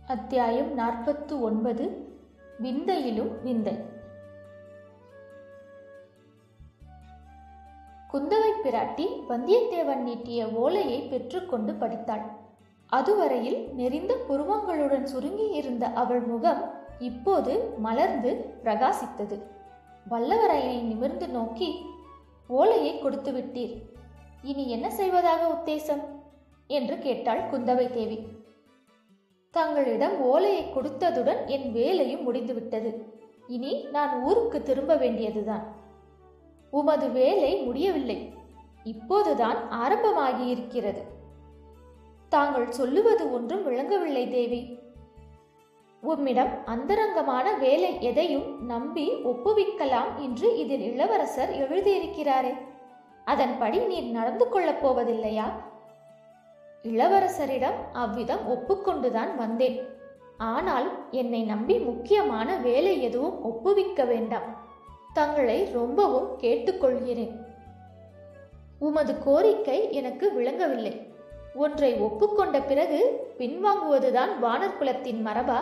அத்தியாயம் நாற்பத்து ஒன்பது விந்தையிலும் விந்தை குந்தவை பிராட்டி வந்தியத்தேவன் நீட்டிய ஓலையை பெற்றுக்கொண்டு படித்தாள் அதுவரையில் நெறிந்த புருவங்களுடன் சுருங்கியிருந்த அவள் முகம் இப்போது மலர்ந்து பிரகாசித்தது வல்லவரையனை நிமிர்ந்து நோக்கி ஓலையை கொடுத்து விட்டீர் இனி என்ன செய்வதாக உத்தேசம் என்று கேட்டாள் குந்தவை தேவி தங்களிடம் ஓலையை கொடுத்ததுடன் என் வேலையும் முடிந்துவிட்டது இனி நான் ஊருக்கு திரும்ப வேண்டியதுதான் உமது வேலை முடியவில்லை இப்போதுதான் ஆரம்பமாகியிருக்கிறது தாங்கள் சொல்லுவது ஒன்றும் விளங்கவில்லை தேவி உம்மிடம் அந்தரங்கமான வேலை எதையும் நம்பி ஒப்புவிக்கலாம் என்று இதில் இளவரசர் எழுதியிருக்கிறாரே அதன்படி நீர் நடந்து கொள்ளப் போவதில்லையா இளவரசரிடம் அவ்விதம் ஒப்புக்கொண்டுதான் வந்தேன் ஆனால் என்னை நம்பி முக்கியமான வேலை எதுவும் ஒப்புவிக்க வேண்டாம் தங்களை ரொம்பவும் கேட்டுக்கொள்கிறேன் உமது கோரிக்கை எனக்கு விளங்கவில்லை ஒன்றை ஒப்புக்கொண்ட பிறகு பின்வாங்குவதுதான் வானர் குலத்தின் மரபா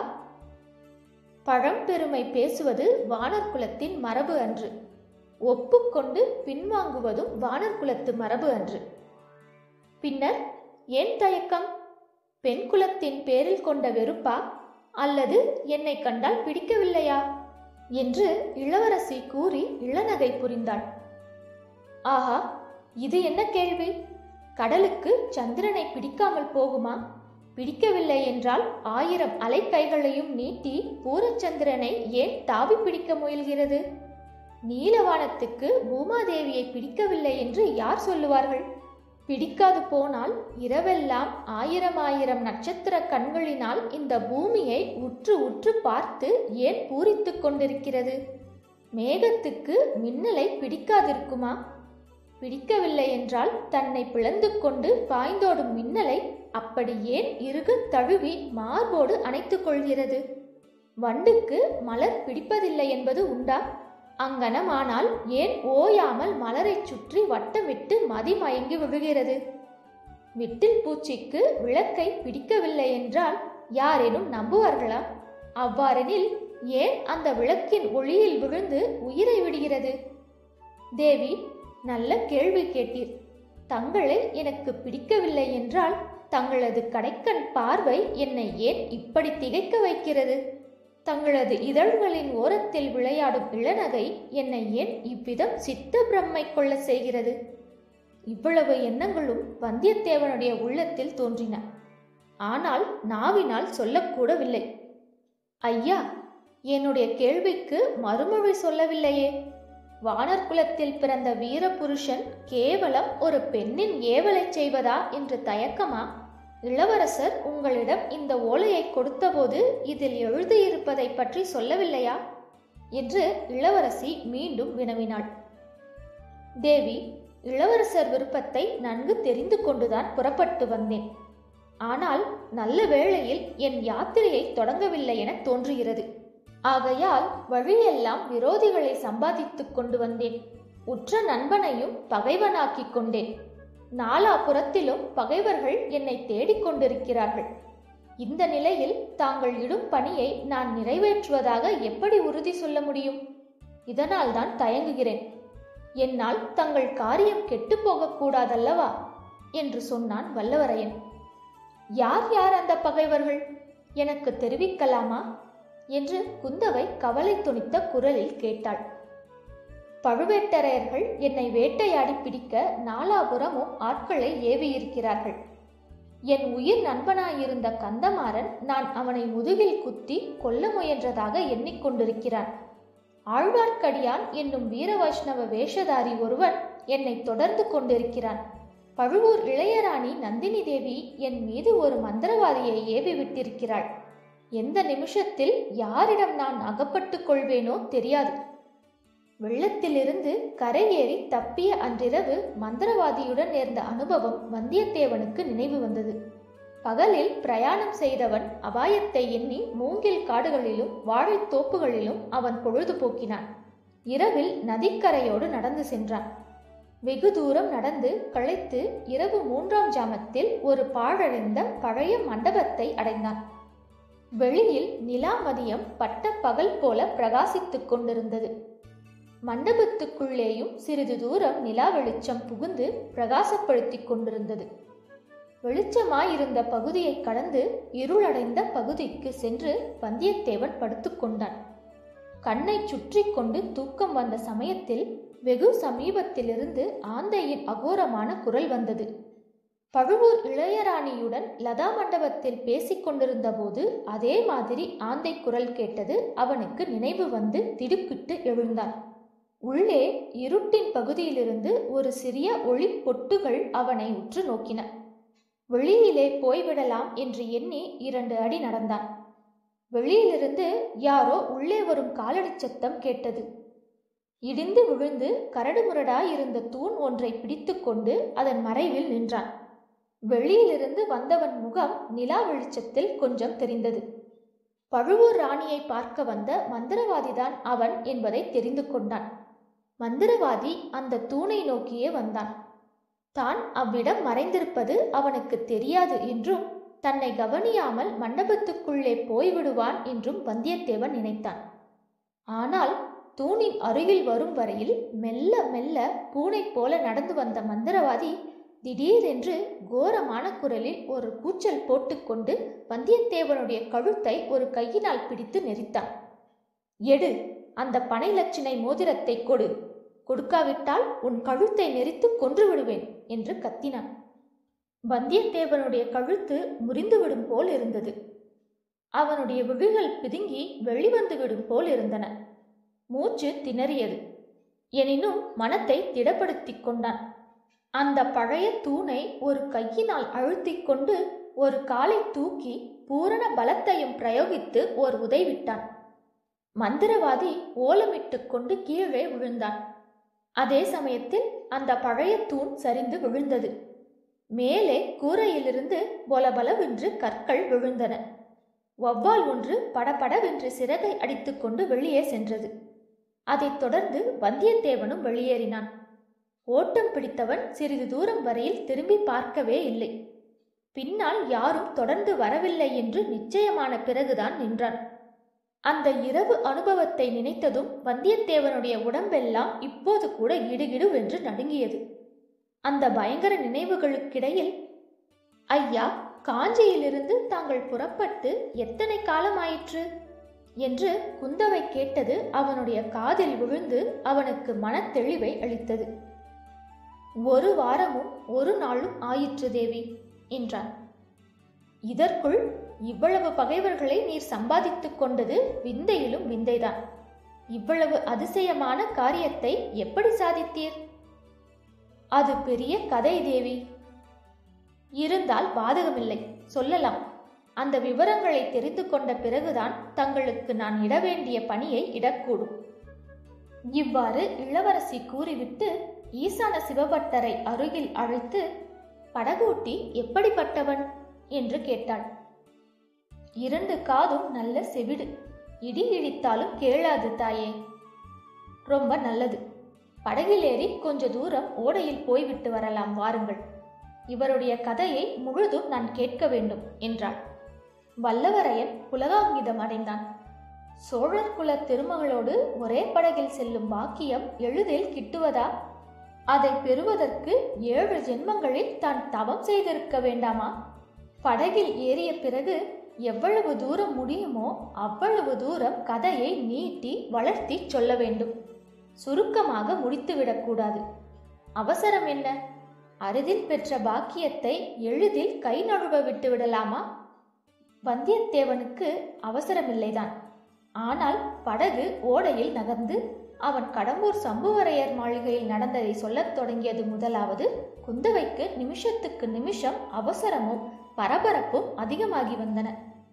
பழம்பெருமை பேசுவது வானர் குலத்தின் மரபு அன்று ஒப்புக்கொண்டு பின்வாங்குவதும் வானர் குலத்து மரபு அன்று பின்னர் ஏன் தயக்கம் பெண் குலத்தின் பேரில் கொண்ட வெறுப்பா அல்லது என்னை கண்டால் பிடிக்கவில்லையா என்று இளவரசி கூறி இளநகை புரிந்தாள் ஆஹா இது என்ன கேள்வி கடலுக்கு சந்திரனை பிடிக்காமல் போகுமா பிடிக்கவில்லை என்றால் ஆயிரம் அலைக்கைகளையும் நீட்டி பூரச்சந்திரனை ஏன் தாவி பிடிக்க முயல்கிறது நீலவானத்துக்கு பூமாதேவியை பிடிக்கவில்லை என்று யார் சொல்லுவார்கள் பிடிக்காது போனால் இரவெல்லாம் ஆயிரம் ஆயிரம் நட்சத்திர கண்களினால் இந்த பூமியை உற்று உற்று பார்த்து ஏன் பூரித்து கொண்டிருக்கிறது மேகத்துக்கு மின்னலை பிடிக்காதிருக்குமா பிடிக்கவில்லை என்றால் தன்னை பிளந்து கொண்டு பாய்ந்தோடும் மின்னலை அப்படி ஏன் இறுக தழுவி மார்போடு அணைத்துக் கொள்கிறது வண்டுக்கு மலர் பிடிப்பதில்லை என்பது உண்டா அங்கனமானால் ஏன் ஓயாமல் மலரைச் சுற்றி வட்டமிட்டு மதிமயங்கி விழுகிறது விட்டில் பூச்சிக்கு விளக்கை பிடிக்கவில்லை என்றால் யாரேனும் நம்புவார்களா அவ்வாறெனில் ஏன் அந்த விளக்கின் ஒளியில் விழுந்து உயிரை விடுகிறது தேவி நல்ல கேள்வி கேட்டீர் தங்களை எனக்கு பிடிக்கவில்லை என்றால் தங்களது கடைக்கண் பார்வை என்னை ஏன் இப்படி திகைக்க வைக்கிறது தங்களது இதழ்களின் ஓரத்தில் விளையாடும் இளநகை என்னை ஏன் இவ்விதம் சித்த பிரம்மை கொள்ள செய்கிறது இவ்வளவு எண்ணங்களும் வந்தியத்தேவனுடைய உள்ளத்தில் தோன்றின ஆனால் நாவினால் சொல்லக்கூடவில்லை ஐயா என்னுடைய கேள்விக்கு மறுமொழி சொல்லவில்லையே வானர் குலத்தில் பிறந்த வீரபுருஷன் கேவலம் ஒரு பெண்ணின் ஏவலை செய்வதா என்று தயக்கமா இளவரசர் உங்களிடம் இந்த ஓலையை கொடுத்தபோது இதில் எழுதியிருப்பதை பற்றி சொல்லவில்லையா என்று இளவரசி மீண்டும் வினவினாள் தேவி இளவரசர் விருப்பத்தை நன்கு தெரிந்து கொண்டுதான் புறப்பட்டு வந்தேன் ஆனால் நல்ல வேளையில் என் யாத்திரையை தொடங்கவில்லை என தோன்றுகிறது ஆகையால் வழியெல்லாம் விரோதிகளை சம்பாதித்துக் கொண்டு வந்தேன் உற்ற நண்பனையும் பகைவனாக்கிக் கொண்டேன் நாலாபுறத்திலும் பகைவர்கள் என்னை தேடிக்கொண்டிருக்கிறார்கள் இந்த நிலையில் தாங்கள் இடும் பணியை நான் நிறைவேற்றுவதாக எப்படி உறுதி சொல்ல முடியும் இதனால் தான் தயங்குகிறேன் என்னால் தங்கள் காரியம் கெட்டு போகக்கூடாதல்லவா என்று சொன்னான் வல்லவரையன் யார் யார் அந்த பகைவர்கள் எனக்கு தெரிவிக்கலாமா என்று குந்தவை கவலை துணித்த குரலில் கேட்டாள் பழுவேட்டரையர்கள் என்னை வேட்டையாடி பிடிக்க நாலாபுரமும் ஆட்களை ஏவியிருக்கிறார்கள் என் உயிர் நண்பனாயிருந்த கந்தமாறன் நான் அவனை முதுகில் குத்தி கொல்ல முயன்றதாக எண்ணிக்கொண்டிருக்கிறான் ஆழ்வார்க்கடியான் என்னும் வீர வைஷ்ணவ வேஷதாரி ஒருவன் என்னை தொடர்ந்து கொண்டிருக்கிறான் பழுவூர் இளையராணி நந்தினி தேவி என் மீது ஒரு மந்திரவாதியை ஏவி விட்டிருக்கிறாள் எந்த நிமிஷத்தில் யாரிடம் நான் அகப்பட்டுக் கொள்வேனோ தெரியாது வெள்ளத்திலிருந்து கரையேறி தப்பிய அன்றிரவு மந்திரவாதியுடன் நேர்ந்த அனுபவம் வந்தியத்தேவனுக்கு நினைவு வந்தது பகலில் பிரயாணம் செய்தவன் அபாயத்தை எண்ணி மூங்கில் காடுகளிலும் வாழைத் தோப்புகளிலும் அவன் பொழுது போக்கினான் இரவில் நதிக்கரையோடு நடந்து சென்றான் வெகு தூரம் நடந்து களைத்து இரவு மூன்றாம் ஜாமத்தில் ஒரு பாழடைந்த பழைய மண்டபத்தை அடைந்தான் வெளியில் நிலா மதியம் பட்ட பகல் போல பிரகாசித்துக் கொண்டிருந்தது மண்டபத்துக்குள்ளேயும் சிறிது தூரம் நிலா வெளிச்சம் புகுந்து பிரகாசப்படுத்திக் கொண்டிருந்தது வெளிச்சமாயிருந்த பகுதியை கடந்து இருளடைந்த பகுதிக்கு சென்று வந்தியத்தேவன் படுத்துக்கொண்டான் கண்ணை சுற்றி கொண்டு தூக்கம் வந்த சமயத்தில் வெகு சமீபத்திலிருந்து ஆந்தையின் அகோரமான குரல் வந்தது பழுவூர் இளையராணியுடன் லதா மண்டபத்தில் பேசிக் கொண்டிருந்த போது அதே மாதிரி ஆந்தை குரல் கேட்டது அவனுக்கு நினைவு வந்து திடுக்கிட்டு எழுந்தான் உள்ளே இருட்டின் பகுதியிலிருந்து ஒரு சிறிய ஒளி பொட்டுகள் அவனை உற்று நோக்கின வெளியிலே போய்விடலாம் என்று எண்ணி இரண்டு அடி நடந்தான் வெளியிலிருந்து யாரோ உள்ளே வரும் காலடி சத்தம் கேட்டது இடிந்து விழுந்து கரடுமுரடாயிருந்த தூண் ஒன்றை பிடித்துக்கொண்டு அதன் மறைவில் நின்றான் வெளியிலிருந்து வந்தவன் முகம் நிலா வெளிச்சத்தில் கொஞ்சம் தெரிந்தது பழுவூர் ராணியை பார்க்க வந்த மந்திரவாதிதான் அவன் என்பதை தெரிந்து கொண்டான் மந்திரவாதி அந்த தூணை நோக்கியே வந்தான் தான் அவ்விடம் மறைந்திருப்பது அவனுக்கு தெரியாது என்றும் தன்னை கவனியாமல் மண்டபத்துக்குள்ளே போய்விடுவான் என்றும் வந்தியத்தேவன் நினைத்தான் ஆனால் தூணின் அருகில் வரும் வரையில் மெல்ல மெல்ல பூனை போல நடந்து வந்த மந்திரவாதி திடீரென்று கோரமான குரலில் ஒரு கூச்சல் போட்டுக்கொண்டு வந்தியத்தேவனுடைய கழுத்தை ஒரு கையினால் பிடித்து நெரித்தான் எடு அந்த பனை லட்சினை மோதிரத்தை கொடு கொடுக்காவிட்டால் உன் கழுத்தை நெரித்து கொன்று விடுவேன் என்று கத்தினான் வந்தியத்தேவனுடைய கழுத்து முறிந்துவிடும் போல் இருந்தது அவனுடைய விழிகள் பிதுங்கி வெளிவந்து விடும் போல் இருந்தன மூச்சு திணறியது எனினும் மனத்தை திடப்படுத்திக் கொண்டான் அந்த பழைய தூணை ஒரு கையினால் அழுத்திக் கொண்டு ஒரு காலை தூக்கி பூரண பலத்தையும் பிரயோகித்து ஓர் உதைவிட்டான் மந்திரவாதி ஓலமிட்டு கொண்டு கீழே விழுந்தான் அதே சமயத்தில் அந்த பழைய தூண் சரிந்து விழுந்தது மேலே கூரையிலிருந்து பொலபலவென்று கற்கள் விழுந்தன வௌவால் ஒன்று படபடவென்று சிறகை அடித்துக்கொண்டு வெளியே சென்றது அதைத் தொடர்ந்து வந்தியத்தேவனும் வெளியேறினான் ஓட்டம் பிடித்தவன் சிறிது தூரம் வரையில் திரும்பி பார்க்கவே இல்லை பின்னால் யாரும் தொடர்ந்து வரவில்லை என்று நிச்சயமான பிறகுதான் நின்றான் அந்த இரவு அனுபவத்தை நினைத்ததும் வந்தியத்தேவனுடைய உடம்பெல்லாம் இப்போது கூட கிடுகிடுவென்று நடுங்கியது அந்த பயங்கர நினைவுகளுக்கிடையில் ஐயா காஞ்சியிலிருந்து தாங்கள் புறப்பட்டு எத்தனை காலமாயிற்று என்று குந்தவை கேட்டது அவனுடைய காதில் விழுந்து அவனுக்கு மனத்தெளிவை அளித்தது ஒரு வாரமும் ஒரு நாளும் ஆயிற்று தேவி என்றான் இதற்குள் இவ்வளவு பகைவர்களை நீர் சம்பாதித்துக் கொண்டது விந்தையிலும் விந்தைதான் இவ்வளவு அதிசயமான காரியத்தை எப்படி சாதித்தீர் அது பெரிய கதை தேவி இருந்தால் பாதகமில்லை சொல்லலாம் அந்த விவரங்களை தெரிந்து கொண்ட பிறகுதான் தங்களுக்கு நான் இட வேண்டிய பணியை இடக்கூடும் இவ்வாறு இளவரசி கூறிவிட்டு ஈசான சிவபட்டரை அருகில் அழைத்து படகோட்டி எப்படிப்பட்டவன் என்று கேட்டாள் இரண்டு காதும் நல்ல செவிடு இடி இடித்தாலும் கேளாது தாயே ரொம்ப நல்லது படகில் ஏறி கொஞ்ச தூரம் ஓடையில் போய்விட்டு வரலாம் வாருங்கள் இவருடைய கதையை முழுதும் நான் கேட்க வேண்டும் என்றாள் வல்லவரையன் புலகாங்கிதம் அடைந்தான் சோழர் குல திருமகளோடு ஒரே படகில் செல்லும் பாக்கியம் எளிதில் கிட்டுவதா அதை பெறுவதற்கு ஏழு ஜென்மங்களில் தான் தவம் செய்திருக்க வேண்டாமா படகில் ஏறிய பிறகு எவ்வளவு தூரம் முடியுமோ அவ்வளவு தூரம் கதையை நீட்டி வளர்த்தி சொல்ல வேண்டும் சுருக்கமாக முடித்துவிடக்கூடாது அவசரம் என்ன அரிதில் பெற்ற பாக்கியத்தை எளிதில் கை நழுவ விட்டு விடலாமா வந்தியத்தேவனுக்கு அவசரமில்லைதான் ஆனால் படகு ஓடையில் நகர்ந்து அவன் கடம்பூர் சம்புவரையர் மாளிகையில் நடந்ததை சொல்லத் தொடங்கியது முதலாவது குந்தவைக்கு நிமிஷத்துக்கு நிமிஷம் அவசரமும் பரபரப்பும் அதிகமாகி வந்தன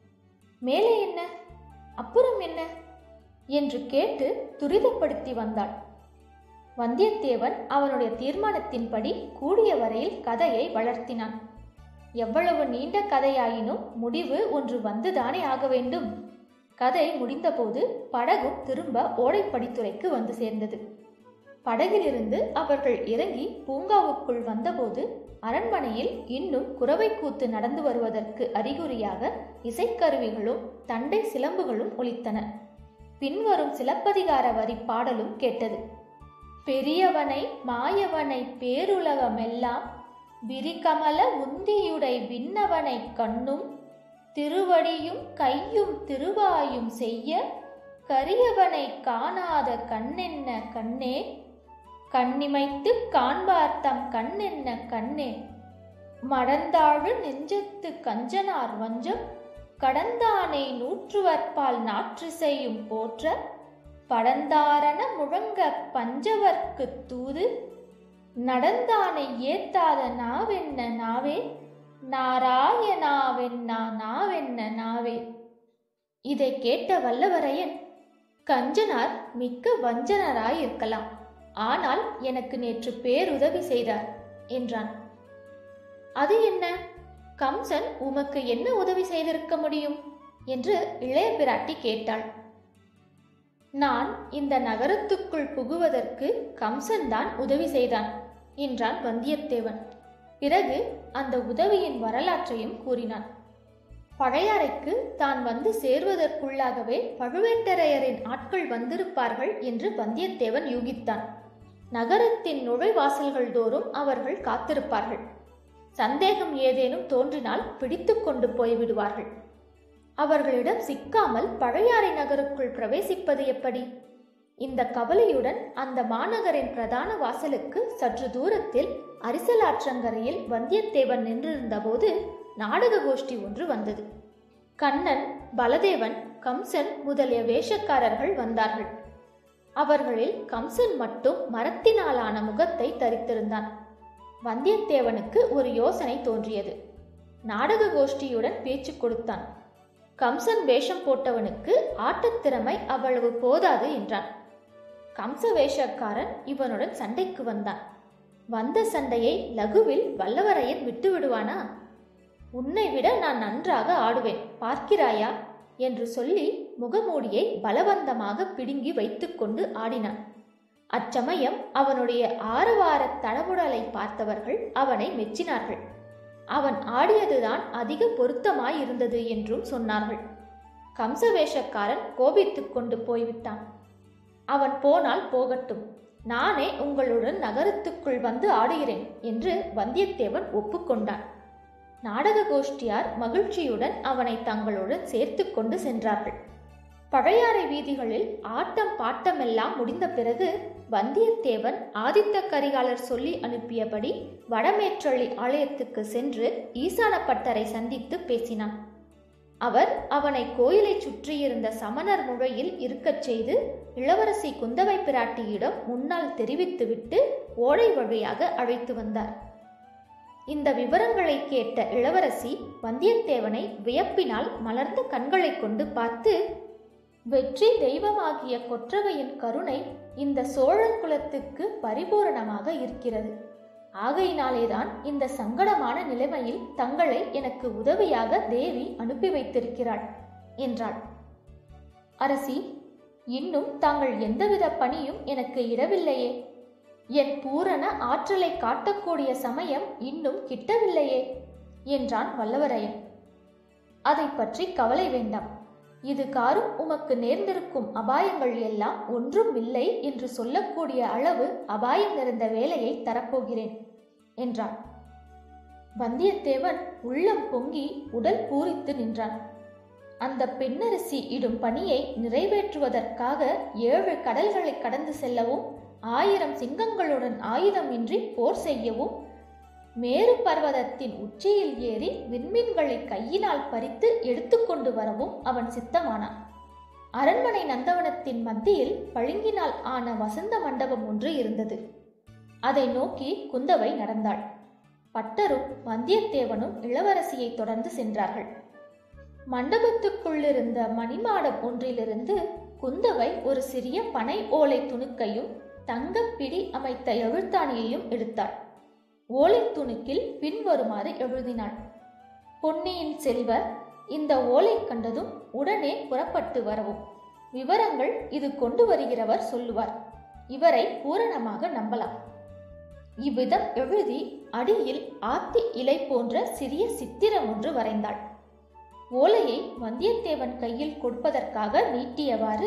மேலே என்ன அப்புறம் என்ன என்று கேட்டு துரிதப்படுத்தி வந்தாள் வந்தியத்தேவன் அவனுடைய தீர்மானத்தின்படி கூடிய வரையில் கதையை வளர்த்தினான் எவ்வளவு நீண்ட கதையாயினும் முடிவு ஒன்று வந்துதானே ஆக வேண்டும் கதை முடிந்தபோது படகும் திரும்ப ஓடைப்படித்துறைக்கு வந்து சேர்ந்தது படகிலிருந்து அவர்கள் இறங்கி பூங்காவுக்குள் வந்தபோது அரண்மனையில் இன்னும் குறவை கூத்து நடந்து வருவதற்கு அறிகுறியாக இசைக்கருவிகளும் தண்டை சிலம்புகளும் ஒலித்தன பின்வரும் சிலப்பதிகார வரி பாடலும் கேட்டது பெரியவனை மாயவனை பேருலகமெல்லாம் விரிகமல உந்தியுடை விண்ணவனை கண்ணும் திருவடியும் கையும் திருவாயும் செய்ய கரியவனை காணாத கண்ணென்ன கண்ணே கண்ணிமைத்து காண்பார்த்தம் கண்ணென்ன கண்ணே மடந்தாழு நெஞ்சத்து கஞ்சனார் வஞ்சம் கடந்தானை நூற்றுவற்பால் நாற்று செய்யும் போற்ற படந்தாரண முழங்க பஞ்சவர்க்குத் தூது நடந்தானை ஏத்தாத நாவென்ன நாவே நாராயணாவென்னா நாவென்ன நாவே இதை கேட்ட வல்லவரையன் கஞ்சனார் மிக்க வஞ்சனராயிருக்கலாம் ஆனால் எனக்கு நேற்று பேருதவி செய்தார் என்றான் அது என்ன கம்சன் உமக்கு என்ன உதவி செய்திருக்க முடியும் என்று இளைய பிராட்டி கேட்டாள் நான் இந்த நகரத்துக்குள் புகுவதற்கு கம்சன்தான் உதவி செய்தான் என்றான் வந்தியத்தேவன் பிறகு அந்த உதவியின் வரலாற்றையும் கூறினான் பழையாறைக்கு தான் வந்து சேர்வதற்குள்ளாகவே பழுவேட்டரையரின் ஆட்கள் வந்திருப்பார்கள் என்று வந்தியத்தேவன் யூகித்தான் நகரத்தின் நுழைவாசல்கள் தோறும் அவர்கள் காத்திருப்பார்கள் சந்தேகம் ஏதேனும் தோன்றினால் பிடித்து கொண்டு போய்விடுவார்கள் அவர்களிடம் சிக்காமல் பழையாறை நகருக்குள் பிரவேசிப்பது எப்படி இந்த கவலையுடன் அந்த மாநகரின் பிரதான வாசலுக்கு சற்று தூரத்தில் அரிசலாற்றங்கரையில் வந்தியத்தேவன் நின்றிருந்தபோது நாடக கோஷ்டி ஒன்று வந்தது கண்ணன் பலதேவன் கம்சன் முதலிய வேஷக்காரர்கள் வந்தார்கள் அவர்களில் கம்சன் மட்டும் மரத்தினாலான முகத்தை தரித்திருந்தான் வந்தியத்தேவனுக்கு ஒரு யோசனை தோன்றியது நாடக கோஷ்டியுடன் பேச்சு கொடுத்தான் கம்சன் வேஷம் போட்டவனுக்கு ஆட்டத்திறமை அவ்வளவு போதாது என்றான் கம்ச வேஷக்காரன் இவனுடன் சண்டைக்கு வந்தான் வந்த சண்டையை லகுவில் வல்லவரையன் விட்டு விடுவானா உன்னை விட நான் நன்றாக ஆடுவேன் பார்க்கிறாயா என்று சொல்லி முகமூடியை பலவந்தமாக பிடுங்கி வைத்துக்கொண்டு ஆடினான் அச்சமயம் அவனுடைய ஆரவார தடபுடலை பார்த்தவர்கள் அவனை மெச்சினார்கள் அவன் ஆடியதுதான் அதிக பொருத்தமாயிருந்தது என்றும் சொன்னார்கள் கம்சவேஷக்காரன் கோபித்துக் கொண்டு போய்விட்டான் அவன் போனால் போகட்டும் நானே உங்களுடன் நகரத்துக்குள் வந்து ஆடுகிறேன் என்று வந்தியத்தேவன் ஒப்புக்கொண்டான் நாடக கோஷ்டியார் மகிழ்ச்சியுடன் அவனை தங்களுடன் சேர்த்து கொண்டு சென்றார்கள் பழையாறை வீதிகளில் ஆட்டம் பாட்டமெல்லாம் முடிந்த பிறகு வந்தியத்தேவன் ஆதித்த கரிகாலர் சொல்லி அனுப்பியபடி வடமேற்றள்ளி ஆலயத்துக்கு சென்று ஈசான பட்டரை சந்தித்து பேசினான் அவர் அவனை கோயிலைச் சுற்றியிருந்த சமணர் முழையில் இருக்கச் செய்து இளவரசி குந்தவை பிராட்டியிடம் முன்னால் தெரிவித்துவிட்டு ஓடை வழியாக அழைத்து வந்தார் இந்த விவரங்களை கேட்ட இளவரசி வந்தியத்தேவனை வியப்பினால் மலர்ந்த கண்களைக் கொண்டு பார்த்து வெற்றி தெய்வமாகிய கொற்றவையின் கருணை இந்த சோழர் குலத்துக்கு பரிபூரணமாக இருக்கிறது ஆகையினாலேதான் இந்த சங்கடமான நிலைமையில் தங்களை எனக்கு உதவியாக தேவி அனுப்பி வைத்திருக்கிறாள் என்றாள் அரசி இன்னும் தாங்கள் எந்தவித பணியும் எனக்கு இடவில்லையே என் பூரண ஆற்றலை காட்டக்கூடிய சமயம் இன்னும் கிட்டவில்லையே என்றான் வல்லவரையன் அதை பற்றி கவலை வேண்டாம் இது காரும் உமக்கு நேர்ந்திருக்கும் அபாயங்கள் எல்லாம் ஒன்றும் இல்லை என்று சொல்லக்கூடிய அளவு அபாயம் நிறைந்த வேலையை தரப்போகிறேன் என்றான் வந்தியத்தேவன் உள்ளம் பொங்கி உடல் பூரித்து நின்றான் அந்த பெண்ணரசி இடும் பணியை நிறைவேற்றுவதற்காக ஏழு கடல்களை கடந்து செல்லவும் ஆயிரம் சிங்கங்களுடன் ஆயுதமின்றி போர் செய்யவும் மேரு பர்வதத்தின் உச்சியில் ஏறி விண்மீன்களை கையினால் பறித்து எடுத்துக்கொண்டு வரவும் அவன் சித்தமானான் அரண்மனை நந்தவனத்தின் மத்தியில் பளிங்கினால் ஆன வசந்த மண்டபம் ஒன்று இருந்தது அதை நோக்கி குந்தவை நடந்தாள் பட்டரும் வந்தியத்தேவனும் இளவரசியை தொடர்ந்து சென்றார்கள் மண்டபத்துக்குள்ளிருந்த மணிமாடம் ஒன்றிலிருந்து குந்தவை ஒரு சிறிய பனை ஓலை துணுக்கையும் தங்கப்பிடி அமைத்த எழுத்தாணியையும் எடுத்தாள் ஓலை துணுக்கில் பின்வருமாறு எழுதினாள் பொன்னியின் செல்வ இந்த ஓலை கண்டதும் உடனே புறப்பட்டு வரவும் விவரங்கள் இது கொண்டு வருகிறவர் சொல்லுவார் இவரை பூரணமாக நம்பலாம் இவ்விதம் எழுதி அடியில் ஆத்தி இலை போன்ற சிறிய சித்திரம் ஒன்று வரைந்தாள் ஓலையை வந்தியத்தேவன் கையில் கொடுப்பதற்காக நீட்டியவாறு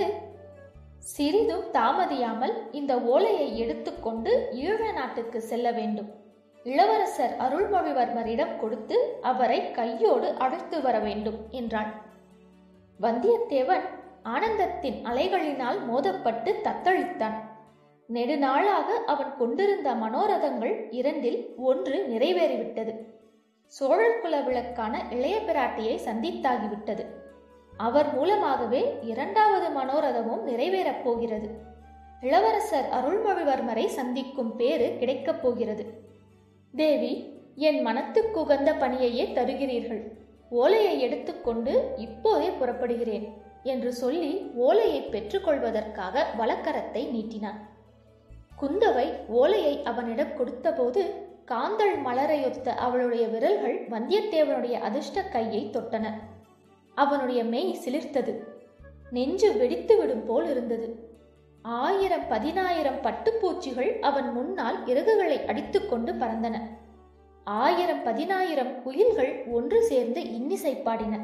சிறிதும் தாமதியாமல் இந்த ஓலையை எடுத்துக்கொண்டு ஈழ நாட்டுக்கு செல்ல வேண்டும் இளவரசர் அருள்மொழிவர்மரிடம் கொடுத்து அவரை கையோடு அழைத்து வர வேண்டும் என்றாள் வந்தியத்தேவன் ஆனந்தத்தின் அலைகளினால் மோதப்பட்டு தத்தளித்தான் நெடுநாளாக அவன் கொண்டிருந்த மனோரதங்கள் இரண்டில் ஒன்று நிறைவேறிவிட்டது சோழர் குல விளக்கான இளைய பிராட்டியை சந்தித்தாகிவிட்டது அவர் மூலமாகவே இரண்டாவது மனோரதமும் நிறைவேறப் போகிறது இளவரசர் அருள்மொழிவர்மரை சந்திக்கும் பேறு கிடைக்கப் போகிறது தேவி என் மனத்துக்கு உகந்த பணியையே தருகிறீர்கள் ஓலையை எடுத்துக்கொண்டு இப்போதே புறப்படுகிறேன் என்று சொல்லி ஓலையை பெற்றுக்கொள்வதற்காக வலக்கரத்தை நீட்டினான் குந்தவை ஓலையை அவனிடம் கொடுத்தபோது காந்தள் மலரையொத்த அவளுடைய விரல்கள் வந்தியத்தேவனுடைய அதிர்ஷ்ட கையை தொட்டன அவனுடைய மெய் சிலிர்த்தது நெஞ்சு வெடித்து விடும் போல் இருந்தது ஆயிரம் பதினாயிரம் பட்டுப்பூச்சிகள் அவன் முன்னால் இறகுகளை அடித்துக்கொண்டு பறந்தன ஆயிரம் பதினாயிரம் குயில்கள் ஒன்று சேர்ந்து இன்னிசை பாடின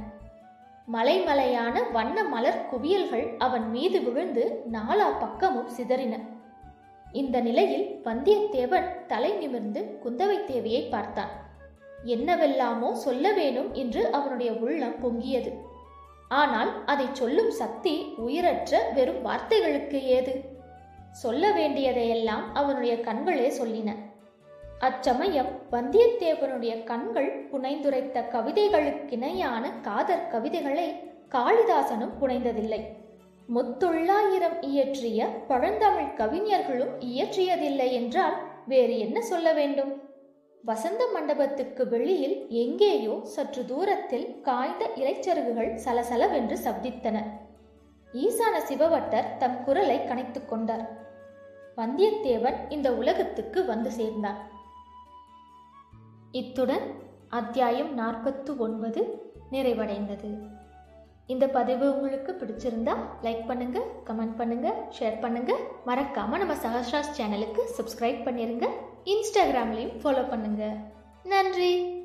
மலைமலையான வண்ண மலர் குவியல்கள் அவன் மீது விழுந்து நாலா பக்கமும் சிதறின இந்த நிலையில் வந்தியத்தேவன் தலை நிமிர்ந்து குந்தவை தேவியை பார்த்தான் என்னவெல்லாமோ சொல்ல வேணும் என்று அவனுடைய உள்ளம் பொங்கியது ஆனால் அதை சொல்லும் சக்தி உயிரற்ற வெறும் வார்த்தைகளுக்கு ஏது சொல்ல வேண்டியதையெல்லாம் அவனுடைய கண்களே சொல்லின அச்சமயம் வந்தியத்தேவனுடைய கண்கள் புனைந்துரைத்த கவிதைகளுக்கிணையான காதற் கவிதைகளை காளிதாசனும் புனைந்ததில்லை முத்தொள்ளாயிரம் இயற்றிய பழந்தமிழ் கவிஞர்களும் இயற்றியதில்லை என்றால் வேறு என்ன சொல்ல வேண்டும் வசந்த மண்டபத்துக்கு வெளியில் எங்கேயோ சற்று தூரத்தில் காய்ந்த இலைச்சருகுகள் சலசலவென்று சப்தித்தன ஈசான சிவவட்டர் தம் குரலை கனைத்துக் கொண்டார் வந்தியத்தேவன் இந்த உலகத்துக்கு வந்து சேர்ந்தான் இத்துடன் அத்தியாயம் நாற்பத்து ஒன்பது நிறைவடைந்தது இந்த பதிவு உங்களுக்கு பிடிச்சிருந்தா லைக் பண்ணுங்க கமெண்ட் பண்ணுங்க ஷேர் பண்ணுங்க மறக்காம நம்ம சஹஸ்ராஸ் சேனலுக்கு சப்ஸ்கிரைப் பண்ணிருங்க இன்ஸ்டாகிராம்லையும் ஃபாலோ பண்ணுங்க நன்றி